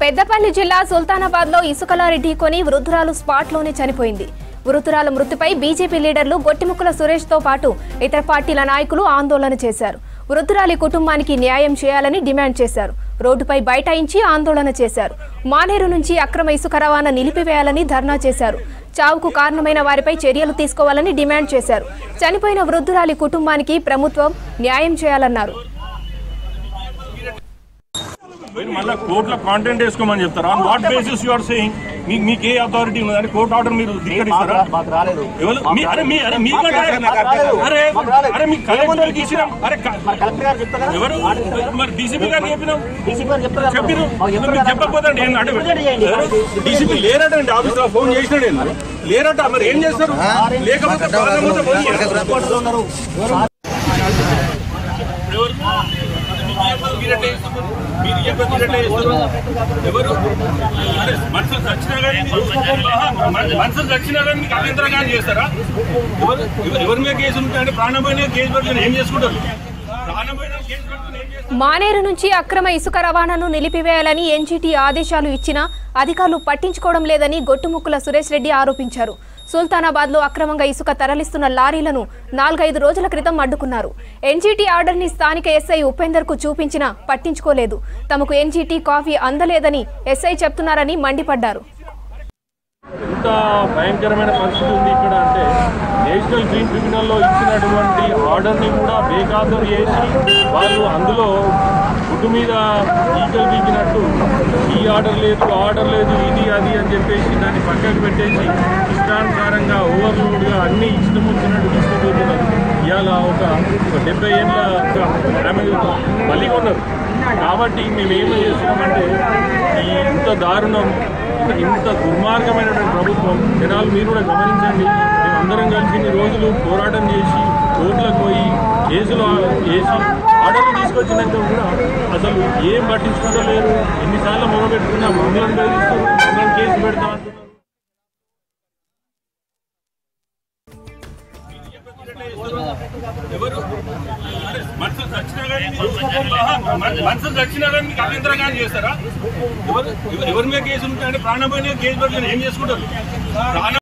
పెద్దపల్లి జిల్లా సుల్తానాబాద్ లో ఇసుక లారీ ఢీకొని వృద్ధురాలు స్పాట్ లోనే చనిపోయింది వృద్ధురాల మృతిపై బీజేపీ లీడర్లు గొట్టిముక్కల సురేష్ తో పాటు ఇతర పార్టీల నాయకులు ఆందోళన చేశారు వృద్ధురాలి కుటుంబానికి న్యాయం చేయాలని డిమాండ్ చేశారు రోడ్డుపై బైఠాయించి ఆందోళన చేశారు మానేరు నుంచి అక్రమ ఇసుక రవాణా నిలిపివేయాలని ధర్నా చేశారు చావుకు కారణమైన వారిపై చర్యలు తీసుకోవాలని డిమాండ్ చేశారు చనిపోయిన వృద్ధురాలి కుటుంబానికి ప్రభుత్వం న్యాయం చేయాలన్నారు మీరు మళ్ళీ కోర్టులో కాంటెంట్ వేసుకోమని చెప్తారు on what basis you are saying మీకు మీకు ఏ అథారిటీ ఉన్నది అంటే కోర్టు ఆర్డర్ మీరు ధిక్కరిస్తారా మాకు రాలేదు ఎవరు మీ అరే మీ అరే మీ అరే అరే మీ కలెక్టర్కి ఇచ్చినాం అరే క- కలెక్టర్ గారు చెప్తారా ఎవరు మరి డీసీపీ గారిని చెప్పినాం డీసీపీ గారు చెప్తారా చెప్పిరు మాకు మీకు చెప్తారా? చెప్పకపోతే ఏం అంటే ప్రజెంట్ చేయండి. డీసీపీ లేరట అండి ఆఫీస్ లో ఫోన్ చేసినాడు నేను లేరట మరి ఏం చేస్తారు లేకపోతే ప్రాబ్లం ఉంటే ఫోన్ చేస్తారు. కోర్టులో ఉన్నారు ఎవరు? మీరు చెప్పదు మీరట్టే చేస్తున్నారు. మీరు చెప్పదు మీరట్టే చేస్తున్నారు. ఎవరు అంటే మనుషులు చచ్చినా కానీ మన- మనుషులు చచ్చినా కానీ మీకు అభ్యంతరంగా చేస్తారా ఎవరు ఎవరు- ఎవరి మీద కేసు ఉంటాయంటే ప్రాణం పోయిన కేసు పెట్టుకుని ఏం చేసుకుంటారు ప్రాణం పోయిన కేసు పెట్టుకుని ఏం చేస్తారు మానేరు నుంచి అక్రమ ఇసుక రవాణాను నిలిపివేయాలని ఎన్జీటీ ఆదేశాలు ఇచ్చినా అధికారులు పట్టించుకోవడం లేదని గొట్టుముక్కుల సురేష్ రెడ్డి ఆరోపించారు సుల్తానాబాద్ లో అక్రమంగా ఇసుక తరలిస్తున్న లారీలను నాలుగైదు రోజుల క్రితం అడ్డుకున్నారు ఎన్జీటీ ఆర్డర్ ని స్థానిక ఎస్ఐ ఉపేందర్ కు చూపించినా పట్టించుకోలేదు తమకు ఎన్జీటీ కాఫీ అందలేదని ఎస్ఐ చెప్తున్నారని మండిపడ్డారు ఎంత భయంకరమైన పరిస్థితి ఉంది ఇక్కడ అంటే నేషనల్ గ్రీన్ ట్రిబ్యునల్లో ఇచ్చినటువంటి ఆర్డర్ని కూడా బేఖాతరు చేసి వాళ్ళు అందులో గుడ్డు మీద ఈకలు బీకినట్టు ఈ ఆర్డర్ లేదు ఆ ఆర్డర్ లేదు ఇది అది అని చెప్పేసి దాన్ని పక్కకు పెట్టేసి ఇష్టానుసారంగా ఓవర్లోడ్గా అన్ని ఇష్టం వచ్చినట్టు తీసుకుపోతున్నారు ఇవాళ ఒక ఒక డెబ్బై ఏళ్ళ ఒక ఆమె మళ్ళీ కొన్నారు కాబట్టి మేము ఏం చేస్తున్నామంటే ఈ ఇంత దారుణం ఇంత- ఇంత దుర్మార్గమైనటువంటి ప్రభుత్వం జనాలు మీరు కూడా గమనించండి మేమందరం కలిసి ఇన్ని రోజులు పోరాటం చేసి కోర్టులకు పోయి కేసులు వేసి ఆర్డర్లు తీసుకొచ్చినాక కూడా అసలు ఏం పట్టించుకుంటూ లేరు ఎన్నిసార్లు మొదలుపెట్టుకున్నా మమ్మల్ని బెదిరిస్తారు మమ్మల్ని కేసు పెడతాం అంటున్నారు ఎవరు మనుషులు చచ్చినా కానీ మనుషులు చచ్చినా కానీ మీకు అభ్యంతరంగా చేస్తారా ఎవరు ఎవరి మీద కేసు ఉంటాయంటే ప్రాణం పోయిన కేసు పెట్టుకుని ఏం చేసుకుంటారు ప్రాణం